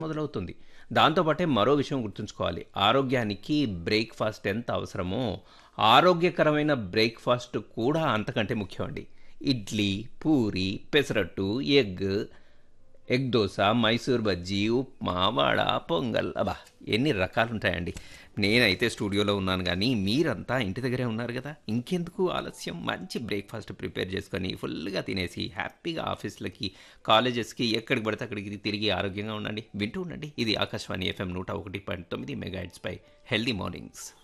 మొదలవుతుంది దాంతోపాటే మరో విషయం గుర్తుంచుకోవాలి ఆరోగ్యానికి బ్రేక్ఫాస్ట్ ఎంత అవసరమో ఆరోగ్యకరమైన బ్రేక్ఫాస్ట్ కూడా అంతకంటే ముఖ్యం అండి ఇడ్లీ పూరి పెసరట్టు ఎగ్ ఎగ్ దోశ మైసూర్ బజ్జీ ఉప్మా వడ పొంగల్ అబ్బా ఎన్ని రకాలు ఉంటాయండి నేనైతే స్టూడియోలో ఉన్నాను కానీ మీరంతా ఇంటి దగ్గరే ఉన్నారు కదా ఇంకెందుకు ఆలస్యం మంచి బ్రేక్ఫాస్ట్ ప్రిపేర్ చేసుకొని ఫుల్గా తినేసి హ్యాపీగా ఆఫీస్లకి కాలేజెస్కి ఎక్కడికి పడితే అక్కడికి తిరిగి ఆరోగ్యంగా ఉండండి వింటూ ఉండండి ఇది ఆకాశవాణి ఎఫ్ఎం నూట ఒకటి పాయింట్ తొమ్మిది మెగాహెడ్స్పై హెల్దీ మార్నింగ్స్